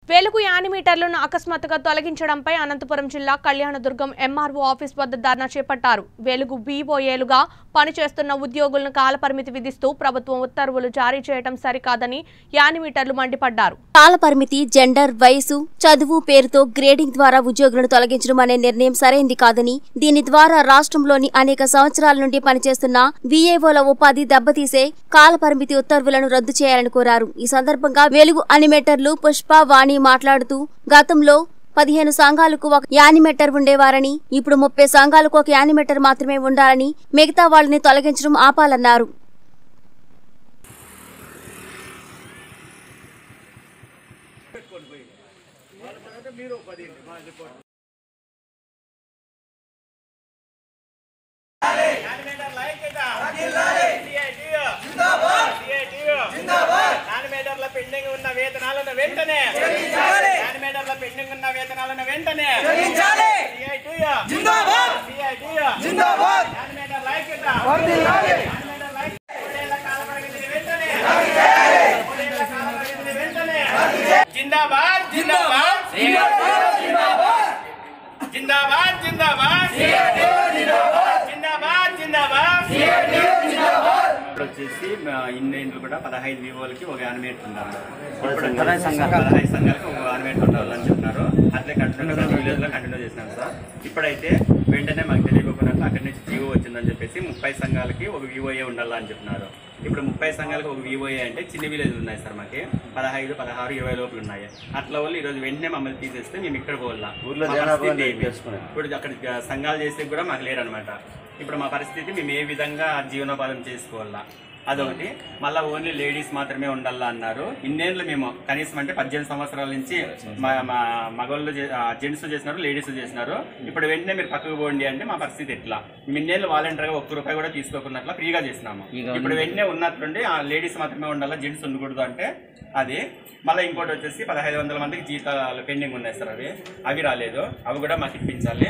వెలుగు యానిమీటర్లను అకస్మాత్తుగా తొలగించడంపై అనంతపురం జిల్లా కళ్యాణదుర్గం ఎంఆర్ఓ ఆఫీస్ వద్ద ధర్నా చేపట్టారు వెలుగు బీఓఏలుగా పనిచేస్తున్న ఉద్యోగులను కాలపరిమితి విధిస్తూ ప్రభుత్వం ఉత్తర్వులు జారీ చేయడం సరికాదని యానిమీటర్లు మండిపడ్డారు కాల పరిమితి జెండర్ వయసు చదువు పేరుతో గ్రేడింగ్ ద్వారా ఉద్యోగులను తొలగించడం అనే నిర్ణయం సరైంది కాదని దీని ద్వారా రాష్ట్రంలోని అనేక సంవత్సరాల నుండి పనిచేస్తున్న వీఏఓల ఉపాధి దెబ్బతీసే కాల పరిమితి ఉత్తర్వులను రద్దు చేయాలని కోరారు ఈ సందర్భంగా వెలుగు అనిమేటర్లు పుష్ప వాణి మాట్లాడుతూ గతంలో పదిహేను సంఘాలకు ఒక యానిమేటర్ ఉండేవారని ఇప్పుడు ముప్పై సంఘాలకు ఒక యానిమేటర్ మాత్రమే ఉండాలని మిగతా వాళ్ళని తొలగించడం ఆపాలన్నారు యానిమేటర్ల పెండింగ్ ఉన్న వేతనాలను వెంటనే యానిమేటర్ల పెండింగ్ ఉన్న వేతనాలను వెంటనే CITU. CITU. యానిమేటర్ల ఐక్యత. యానిమేటర్ల ఐక్యత. మూడేళ్ల కాల పరిమితిని వెంటనే. మూడేళ్ల కాల పరిమితిని వెంటనే. జిందాబాద్ జిందాబాద్ జిందాబాద్ జిందాబాద్ జిందాబాద్ జిందాబాద్ ఇప్పుడు వచ్చేసి మా ఇన్ని ఇండ్లు కూడా పదహైదు వివోలకి ఒక యానిమేటర్ ఉన్నారు ఇప్పుడు పదహైదు సంఘాలు పదహైదు సంఘాలకు ఒక యానిమేటర్ ఉండాలని చెప్తున్నారు అట్లే కంటిన్యూ ప్రతి విలేజ్ లో కంటిన్యూ చేసినాం సార్ ఇప్పుడైతే వెంటనే మాకు తెలియకుండా అక్కడి నుంచి జీవో వచ్చిందని చెప్పేసి ముప్పై సంఘాలకి ఒక వివోఏ ఉండాలని చెప్తున్నారు ఇప్పుడు ముప్పై సంఘాలకు ఒక వివోఏ అంటే చిన్న విలేజ్ ఉన్నాయి సార్ మాకి పదహైదు పదహారు ఇరవై లోపల ఉన్నాయి అట్లా వాళ్ళు ఈ రోజు వెంటనే మమ్మల్ని తీసేస్తే మేము ఇక్కడ పోవాలా ఊర్లో మా జనాభా పరిస్థితి నేను తెలుసుకున్నాను. ఇప్పుడు అక్కడ సంఘాలు చేస్తే కూడా మాకు లేరనమాట ఇప్పుడు మా పరిస్థితి మేము ఏ విధంగా జీవనోపాధం చేసుకోవాలా అదొకటి మళ్ళీ ఓన్లీ లేడీస్ మాత్రమే ఉండాలా అన్నారు ఇన్నేళ్ళు మేము కనీసం అంటే పద్దెనిమిది సంవత్సరాల నుంచి మా మా మగవాళ్ళు జెంట్స్ చేసినారు లేడీస్ చేసినారు ఇప్పుడు వెంటనే మీరు పక్కకు పోండి అంటే మా పరిస్థితి ఎట్లా మేము ఇన్నేళ్ళు వాలంటీర్గా ఒక్క రూపాయి కూడా తీసుకోకున్నట్ల ఫ్రీగా చేసినాము ఇప్పుడు వెంటనే ఉన్నట్లుండి ఆ లేడీస్ మాత్రమే ఉండాలా జెంట్స్ ఉండకూడదు అంటే అది మళ్ళీ ఇంకోటి వచ్చేసి పదహైదు వందల మందికి జీతాలు పెండింగ్ ఉన్నాయి సార్ అవి అవి రాలేదు అవి కూడా మాకు ఇప్పించాలి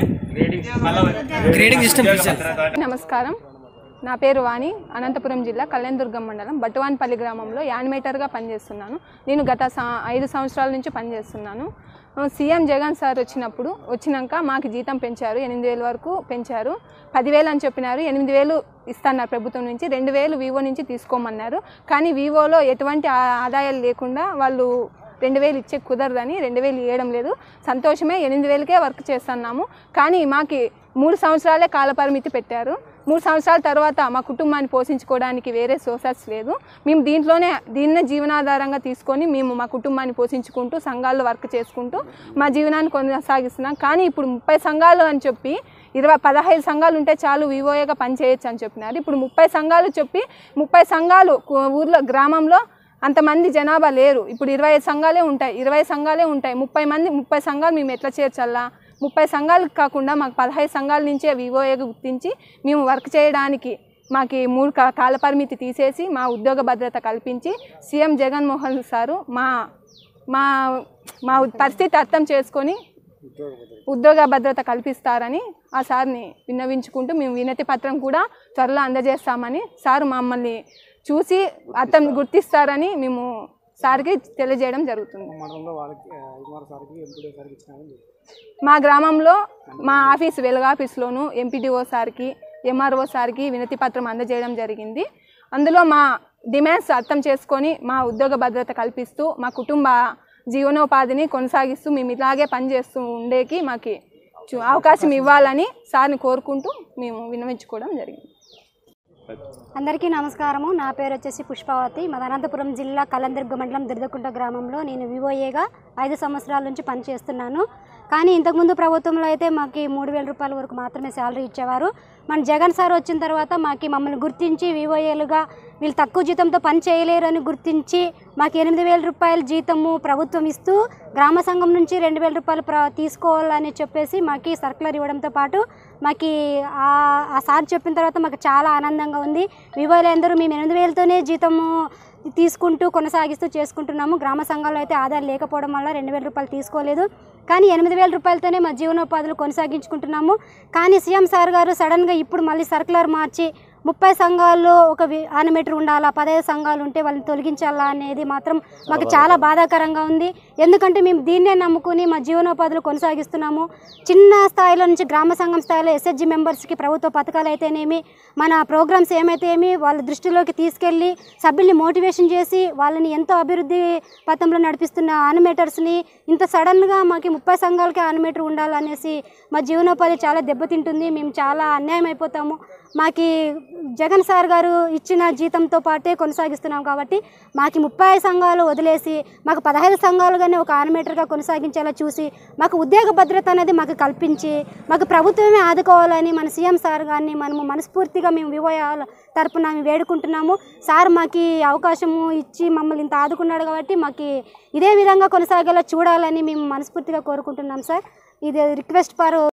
గ్రేడింగ్ సిస్టమ్ నమస్కారం నా పేరు వాణి అనంతపురం జిల్లా కళ్యాణదుర్గం మండలం బట్టువాన్పల్లి గ్రామంలో యానిమేటర్గా పనిచేస్తున్నాను నేను గత సా- ఐదు సంవత్సరాల నుంచి పనిచేస్తున్నాను ఆ, సీఎం జగన్ సార్ వచ్చినప్పుడు వచ్చినాక మాకు జీతం పెంచారు ఎనిమిది వేల వరకు పెంచారు పదివేలు అని చెప్పినారు ఎనిమిది వేలు ఇస్తున్నారు ప్రభుత్వం నుంచి రెండు వేలు వివో నుంచి తీసుకోమన్నారు కానీ వివోలో ఎటువంటి ఆ- ఆదాయాలు లేకుండా వాళ్ళు రెండు వేలు ఇచ్చే కుదరదని రెండు వేలు ఇవ్వడం లేదు సంతోషమే ఎనిమిది వేలకే వర్క్ చేస్తున్నాము కానీ మాకి మూడు సంవత్సరాలే కాలపరిమితి పెట్టారు మూడు సంవత్సరాల తర్వాత మా కుటుంబాన్ని పోషించుకోవడానికి వేరే సోర్సెస్ లేదు మేము దీంట్లోనే దీన్నే జీవనాధారంగా తీసుకొని మేము మా కుటుంబాన్ని పోషించుకుంటూ సంఘాల్లో వర్క్ చేసుకుంటూ మా జీవనాన్ని కొనసాగిస్తున్నాం కానీ ఇప్పుడు ముప్పై సంఘాలు అని చెప్పి ఇరవై పదహైదు సంఘాలు ఉంటే చాలు వివోఏగా పనిచేయచ్చు అని చెప్పినారు ఇప్పుడు ముప్పై సంఘాలు చెప్పి ముప్పై సంఘాలు కు- ఊర్లో గ్రామంలో అంతమంది జనాభా లేరు ఇప్పుడు ఇరవై ఐదు సంఘాలే ఉంటాయి ఇరవై సంఘాలే ఉంటాయి ముప్పై మంది ముప్పై సంఘాలు మేము ఎట్లా చేర్చాలా ముప్పై సంఘాలు కాకుండా మాకు పదహైదు సంఘాల నుంచే వివోఏగా గుర్తించి మేము వర్క్ చేయడానికి మాకు ఈ మూడు కా- కాల పరిమితి తీసేసి మా ఉద్యోగ భద్రత కల్పించి సీఎం జగన్మోహన్ సారు మా మా మా పరిస్థితి అర్థం చేసుకొని ఉద్యోగ భద్రత కల్పిస్తారని ఆ సార్ని విన్నవించుకుంటూ మేము వినతి పత్రం కూడా త్వరలో అందజేస్తామని సార్ మమ్మల్ని చూసి అర్థం గుర్తిస్తారని మేము సార్కి తెలియజేయడం జరుగుతుంది మా గ్రామంలో మా ఆఫీస్ వెలుగు ఆఫీస్లోను ఎంపీడీఓ సార్కి ఎంఆర్ఓ సార్కి వినతి పత్రం అందజేయడం జరిగింది అందులో మా డిమాండ్స్ అర్థం చేసుకొని మా ఉద్యోగ భద్రత కల్పిస్తూ మా కుటుంబ జీవనోపాధిని కొనసాగిస్తూ మేము ఇలాగే పనిచేస్తూ ఉండేకి మాకు చు- అవకాశం ఇవ్వాలని సార్ని కోరుకుంటూ మేము విన్నవించుకోవడం జరిగింది అందరికీ నమస్కారము నా పేరు వచ్చేసి పుష్పావతి మాది అనంతపురం జిల్లా కలందుర్గ మండలం దుర్దకుంట గ్రామంలో నేను వివోఏగా ఐదు సంవత్సరాల నుంచి పనిచేస్తున్నాను కానీ ఇంతకుముందు ప్రభుత్వంలో అయితే మాకు మూడు వేల రూపాయల వరకు మాత్రమే శాలరీ ఇచ్చేవారు మన జగన్ సార్ వచ్చిన తర్వాత మాకు మమ్మల్ని గుర్తించి వివోఏలుగా వీళ్ళు తక్కువ జీతంతో పని చేయలేరు అని గుర్తించి మాకు ఎనిమిది వేల రూపాయల జీతము ప్రభుత్వం ఇస్తూ గ్రామ సంఘం నుంచి రెండు వేల రూపాయలు ప్ర తీసుకోవాలని చెప్పేసి మాకు సర్కులర్ ఇవ్వడంతో పాటు మాకు ఆ- ఆ సార్ చెప్పిన తర్వాత మాకు చాలా ఆనందంగా ఉంది వివోలు అందరూ మేము ఎనిమిది వేలతోనే జీతము తీసుకుంటూ కొనసాగిస్తూ చేసుకుంటున్నాము గ్రామ సంఘాల్లో అయితే ఆదాయం లేకపోవడం వల్ల రెండు వేల రూపాయలు తీసుకోలేదు కానీ ఎనిమిది వేల రూపాయలతోనే మా జీవనోపాధులు కొనసాగించుకుంటున్నాము కానీ సీఎం సార్ గారు సడన్గా ఇప్పుడు మళ్ళీ సర్కులర్ మార్చి ముప్పై సంఘాల్లో ఒక వి- ఆనిమేటర్ ఉండాలా పదహైదు సంఘాలు ఉంటే వాళ్ళని తొలగించాలా అనేది మాత్రం మాకు చాలా బాధాకరంగా ఉంది ఎందుకంటే మేము దీన్నే నమ్ముకుని మా జీవనోపాధులు కొనసాగిస్తున్నాము చిన్న స్థాయిలో నుంచి గ్రామ సంఘం స్థాయిలో ఎస్హెచ్జి మెంబర్స్కి ప్రభుత్వ పథకాలు అయితేనేమి మన ప్రోగ్రామ్స్ ఏమైతే ఏమి వాళ్ళ దృష్టిలోకి తీసుకెళ్ళి సభ్యుల్ని మోటివేషన్ చేసి వాళ్ళని ఎంతో అభివృద్ధి పథంలో నడిపిస్తున్న ఆనిమేటర్స్ని ఇంత సడన్గా మాకు ముప్పై సంఘాలకి ఆనిమేటర్ ఉండాలనేసి మా జీవనోపాధి చాలా దెబ్బతింటుంది మేము చాలా అన్యాయం అయిపోతాము మాకి జగన్ సార్ గారు ఇచ్చిన జీతంతో పాటే కొనసాగిస్తున్నాం కాబట్టి మాకు ముప్పై సంఘాలు వదిలేసి మాకు పదహైదు సంఘాలుగానే ఒక ఆనిమేటర్గా కొనసాగించేలా చూసి మాకు ఉద్యోగ భద్రత అనేది మాకు కల్పించి మాకు ప్రభుత్వమే ఆదుకోవాలని మన సీఎం సార్ గారిని మనము మనస్ఫూర్తిగా మేము వివోయాల తరపున మేము వేడుకుంటున్నాము సార్ మాకు ఈ అవకాశము ఇచ్చి మమ్మల్ని ఇంత ఆదుకున్నాడు కాబట్టి మాకు ఇదే విధంగా కొనసాగేలా చూడాలని మేము మనస్ఫూర్తిగా కోరుకుంటున్నాం సార్ ఇది రిక్వెస్ట్ ఫర్